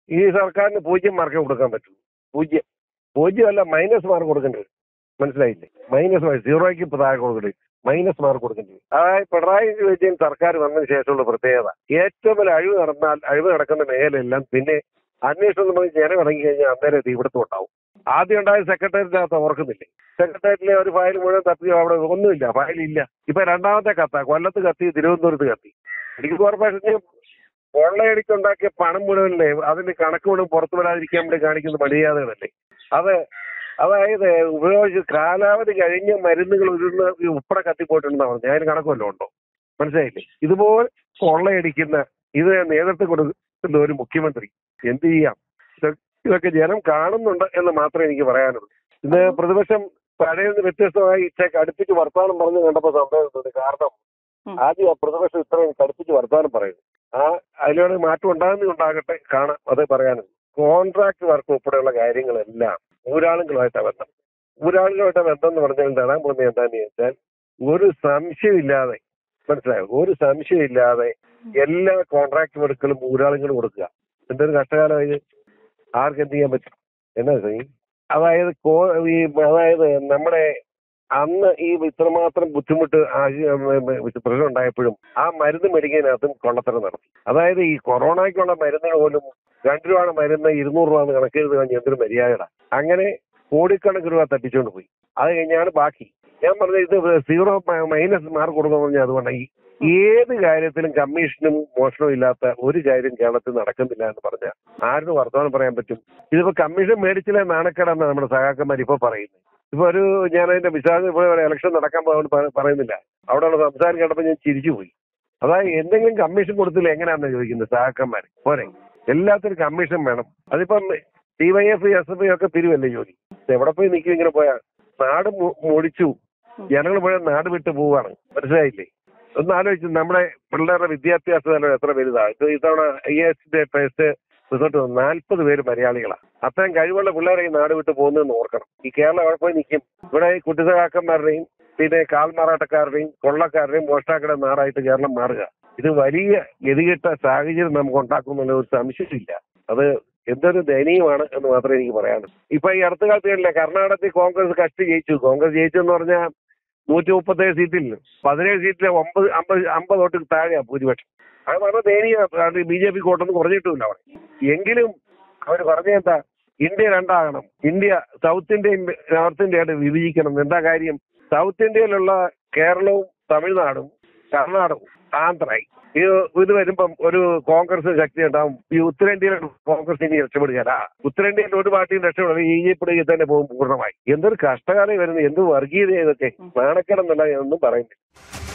ഈ സർക്കാരിന് പൂജ്യം മാർക്ക് കൊടുക്കാൻ പറ്റും പൂജ്യം പൂജ്യം അല്ല മൈനസ് മാർക്ക് കൊടുക്കേണ്ടി വരും മനസ്സിലായില്ലേ മൈനസ് മാർക്ക് സീറോയ്ക്ക് ഇപ്പൊ താഴെ കൊടുക്കേണ്ടി വരും മൈനസ് മാർക്ക് കൊടുക്കേണ്ടി വരും അതായത് പിണറായി വിജയൻ സർക്കാർ വന്നതിന് ശേഷമുള്ള പ്രത്യേകത ഏറ്റവും വലിയ അഴിവ് നടന്നാൽ അഴിവ് നടക്കുന്ന മേഖലയെല്ലാം പിന്നെ അന്വേഷണം നമ്മൾ ജനം ഇറങ്ങി കഴിഞ്ഞാൽ അന്നേരം തീപിടുത്തം ഉണ്ടാവും ആദ്യം ഉണ്ടായ സെക്രട്ടേറിയറ്റിനകത്ത് ഓർക്കുന്നില്ലേ സെക്രട്ടേറിയറ്റിലെ ഒരു ഫയൽ മുഴുവൻ തപ്പി അവിടെ ഒന്നുമില്ല ഫയലില്ല ഇപ്പൊ രണ്ടാമത്തെ കത്താ കൊല്ലത്ത് കത്തി തിരുവനന്തപുരത്ത് കത്തി ഇടുക്കി കോർപ്പറേഷന് കൊള്ളയടിച്ചുണ്ടാക്കിയ പണം മുഴുവനല്ലേ അതിന്റെ കണക്ക് മുഴുവൻ പുറത്തു വരാതിരിക്കാൻ വേണ്ടി കാണിക്കുന്ന മര്യാദകളല്ലേ അത് അതായത് ഉപയോഗിച്ച് കാലാവധി കഴിഞ്ഞ മരുന്നുകൾ ഉരുന്ന് ഈ ഉപ്പട കത്തിപ്പോയിട്ടുണ്ടെന്നാണ് പറഞ്ഞത് അതിന് കണക്ക് വല്ലതും ഉണ്ടോ മനസ്സിലായില്ലേ ഇതുപോലെ കൊള്ളയടിക്കുന്ന ഇത് നേതൃത്വം കൊടുക്കുന്ന ഒരു മുഖ്യമന്ത്രി എന്ത് ചെയ്യാം ഇത് ഇതൊക്കെ ജനം കാണുന്നുണ്ട് എന്ന് മാത്രമേ എനിക്ക് പറയാനുള്ളൂ ഇന്ന് പ്രതിപക്ഷം പഴയ വ്യത്യസ്തമായി ഇച്ചേക്ക് അടുപ്പിച്ച് വർത്തമാനം പറഞ്ഞു കണ്ടപ്പോൾ സന്തോഷമുണ്ട് കാരണം ഉം. ആദ്യം ആ പ്രതിപക്ഷം ഇത്രയും കടുപ്പിച്ച് വർത്തമാനം പറയുന്നു ആ അതിലൂടെ മാറ്റം ഉണ്ടാകുന്നുണ്ടാകട്ടെ കാണാം അത് പറയാനുള്ളൂ കോൺട്രാക്ട് വർക്ക് ഉൾപ്പെടെയുള്ള കാര്യങ്ങളെല്ലാം ഊരാളുകളുമായിട്ടാണ് ബന്ധം ഊരാളുകളുമായിട്ട് ബന്ധം എന്ന് പറഞ്ഞാൽ തരാൻ പോകുന്നത് എന്താണെന്ന് ചോദിച്ചാൽ ഒരു സംശയമില്ലാതെ മനസ്സിലായോ ഒരു സംശയമില്ലാതെ എല്ലാ കോൺട്രാക്ട് വർക്കുകളും ഊരാളുകൾ കൊടുക്കുക എന്തൊരു കഷ്ടകാലം ഇത് ആർക്ക് എന്ത് ചെയ്യാൻ പറ്റും എന്നാ ചെയ്യും അതായത് കോ- ഈ അതായത് നമ്മുടെ അന്ന് ഈ ഇത്രമാത്രം ബുദ്ധിമുട്ട് ആ- ഈ, ഉം, ഉം, പ്രശ്നം ഉണ്ടായപ്പോഴും ആ മരുന്ന് മേടിക്കാനകത്തും കൊള്ളത്തരം നടത്തി അതായത് ഈ കൊറോണയ്ക്കുള്ള മരുന്നുകൾ പോലും രണ്ട് രൂപയുടെ മരുന്ന് ഇരുന്നൂറ് രൂപ എന്ന് കണക്ക് ചെയ്ത് കഴിഞ്ഞ എന്തൊരു മര്യാദ അങ്ങനെ കോടിക്കണക്കിന് രൂപ തട്ടിച്ചുകൊണ്ട് പോയി അത് കഴിഞ്ഞാണ് ബാക്കി ഞാൻ പറഞ്ഞ ഇത് സീറോ മൈനസ് മാർക്ക് കൊടുക്കുന്ന പറഞ്ഞാൽ അതുകൊണ്ടാണ് ഈ ഏത് കാര്യത്തിലും കമ്മീഷനും മോഷണവും ഇല്ലാത്ത ഒരു കാര്യം കേരളത്തിൽ നടക്കുന്നില്ല എന്ന് പറഞ്ഞാൽ ആരുടെ വർത്തമാനം പറയാൻ പറ്റും ഇതിപ്പോ കമ്മീഷൻ മേടിച്ചില്ല നാണക്കേടാന്ന് നമ്മുടെ സഹാക്കന്മാർ ഇപ്പൊ പറയുന്നത് ഇപ്പൊ ഒരു ഞാൻ അതിന്റെ വിശാഖ ഇപ്പൊ ഇലക്ഷൻ നടക്കാൻ പോകുന്നത് പ- പറയുന്നില്ല അവിടെയുള്ള സംസാരം കേട്ടപ്പോൾ ഞാൻ ചിരിച്ചു പോയി അതായത് എന്തെങ്കിലും കമ്മീഷൻ കൊടുത്തില്ല എങ്ങനെയാണെന്ന് ചോദിക്കുന്നത് സഹാക്കന്മാർ പോരെ എല്ലാത്തിനും കമ്മീഷൻ വേണം അതിപ്പം ഡിവൈഎഫ് എസ് എഫ് ഐ ഒക്കെ പിരിവല്ലേ ജോലി എവിടെ പോയി നിൽക്കും ഇങ്ങനെ പോയാ നാട് മു- മുടിച്ചു ജനങ്ങൾ മുഴുവൻ നാട് വിട്ടു പോവാണ് മനസ്സിലായില്ലേ ഒന്ന് ആലോചിച്ചു നമ്മുടെ പിള്ളേരുടെ വിദ്യാഭ്യാസ നില എത്ര വലുതാ ഇത് ഇത്തവണ ഐ എസ് ടെസ്റ്റ് റിസൾട്ട് വന്നു നാൽപ്പത് പേര് മലയാളികളാണ് അത്രയും കഴിവുള്ള പിള്ളേരെ ഈ നാട് വിട്ട് പോകുന്നതെന്ന് ഓർക്കണം ഈ കേരളം അവിടെ പോയി നിൽക്കും ഇവിടെ ഈ കുട്ടിസഹാക്കന്മാരുടെയും പിന്നെ കാൽമാറാട്ടക്കാരുടെയും കൊള്ളക്കാരുടെയും മോഷ്ടാക്കളുടെ നാടായിട്ട് കേരളം മാറുക ഇത് വലിയ ഗതികെട്ട സാഹചര്യം നമുക്ക് ഉണ്ടാക്കുന്നുള്ള ഒരു സംശയമില്ല അത് എന്തൊരു ദയനീയമാണ് എന്ന് മാത്രമേ എനിക്ക് പറയാനുള്ളൂ ഇപ്പൊ ഈ അടുത്ത കാലത്ത് കണ്ടില്ല കർണാടകത്തിൽ കോൺഗ്രസ് കഷ്ടി ജയിച്ചു കോൺഗ്രസ് ജയിച്ചു എന്ന് പറഞ്ഞാൽ നൂറ്റി മുപ്പത്തേഴ് സീറ്റിൽ പതിനേഴ് സീറ്റിലെ ഒമ്പത് അമ്പത് അമ്പത് വോട്ടിൽ താഴെയാ ഭൂരിപക്ഷം അത് വളരെ ദയനീയ ബി ജെ പി വോട്ടൊന്നും കുറഞ്ഞിട്ടുമില്ല അവിടെ എങ്കിലും അവർ പറഞ്ഞ എന്താ ഇന്ത്യ രണ്ടാകണം ഇന്ത്യ സൗത്ത് ഇന്ത്യയും നോർത്ത് ഇന്ത്യയായിട്ട് വിഭജിക്കണം എന്താ കാര്യം സൗത്ത് ഇന്ത്യയിലുള്ള കേരളവും തമിഴ്നാടും കർണാടകവും ആന്ധ്രയും ഇത് ഇത് വരുമ്പം ഒരു കോൺഗ്രസ് ശക്തി ഉണ്ടാവും ഈ ഉത്തരേന്ത്യയിൽ കോൺഗ്രസ് ഇനി രക്ഷപ്പെടുകയല്ല ഉത്തരേന്ത്യയിൽ ഒരു പാർട്ടിയും രക്ഷപ്പെടുക ഈജിപ്തിലേക്ക് തന്നെ പോകും പൂർണ്ണമായി എന്തൊരു കഷ്ടകാലം വരുന്നത് എന്ത് വർഗീയത ഇതൊക്കെ നാണക്കേടെന്നല്ല ഒന്നും പറയുന്നില്ല